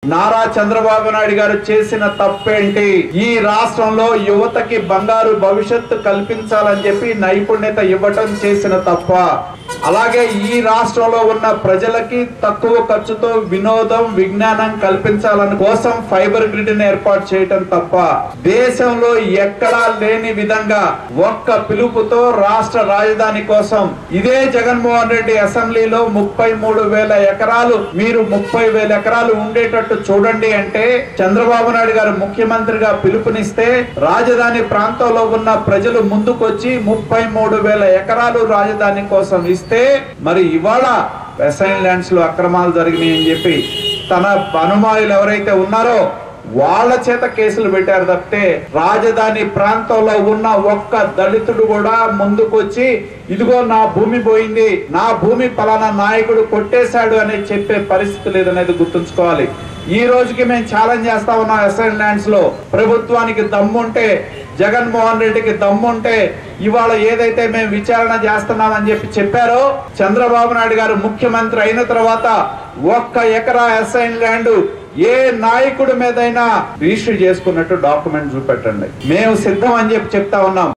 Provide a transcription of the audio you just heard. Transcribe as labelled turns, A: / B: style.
A: నారా చంద్రబాబు నాయుడు గారు చేసిన తప్పేంటి ఈ రాష్ట్రంలో యువతకి బంగారు భవిష్యత్తు కల్పించాలని చెప్పి నైపుణ్యత ఇవ్వటం చేసిన తప్ప అలాగే ఈ రాష్ట్రంలో ఉన్న ప్రజలకి తక్కువ ఖర్చుతో వినోదం విజ్ఞానం కల్పించాలని కోసం ఫైబర్ గ్రిడ్ ని ఏర్పాటు చేయటం తప్ప దేశంలో ఎక్కడా లేని విధంగా ఒక్క పిలుపుతో రాష్ట్ర రాజధాని కోసం ఇదే జగన్మోహన్ రెడ్డి అసెంబ్లీలో ముప్పై మూడు వేల ఎకరాలు మీరు ముప్పై వేల ఎకరాలు ఉండేటట్టు చూడండి అంటే చంద్రబాబు నాయుడు గారు ముఖ్యమంత్రిగా పిలుపునిస్తే రాజధాని ప్రాంతంలో ఉన్న ప్రజలు ముందుకొచ్చి ముప్పై మూడు వేల ఎకరాలు రాజధాని కోసం ఇస్తే మరి ఇవాళ వెసైన్ ల్యాండ్స్ లో అక్రమాలు జరిగినాయి అని చెప్పి తన అనుమాయులు ఎవరైతే ఉన్నారో వాళ్ళ చేత కేసులు పెట్టారు తప్పితే రాజధాని ప్రాంతంలో ఉన్న ఒక్క దళితుడు కూడా ముందుకొచ్చి ఇదిగో నా భూమి పోయింది నా భూమి పలానా నాయకుడు కొట్టేశాడు అని చెప్పే పరిస్థితి లేదనేది గుర్తుంచుకోవాలి ఈ రోజుకి మేము ఛాలెంజ్ చేస్తా ఉన్నాం ఎస్ఎన్ ల్యాండ్స్ లో ప్రభుత్వానికి దమ్ముంటే జగన్మోహన్ రెడ్డికి దమ్ముంటే ఇవాళ ఏదైతే మేము విచారణ చేస్తున్నామని చెప్పి చెప్పారో చంద్రబాబు నాయుడు గారు ముఖ్యమంత్రి అయిన తర్వాత ఒక్క ఎకరా ఎస్ఐన్ ల్యాండ్ ఏ నాయకుడి మీదైనా రిజిస్టర్ చేసుకున్నట్టు డాక్యుమెంట్ చూపెట్టండి మేము సిద్ధం అని చెప్పి చెప్తా ఉన్నాం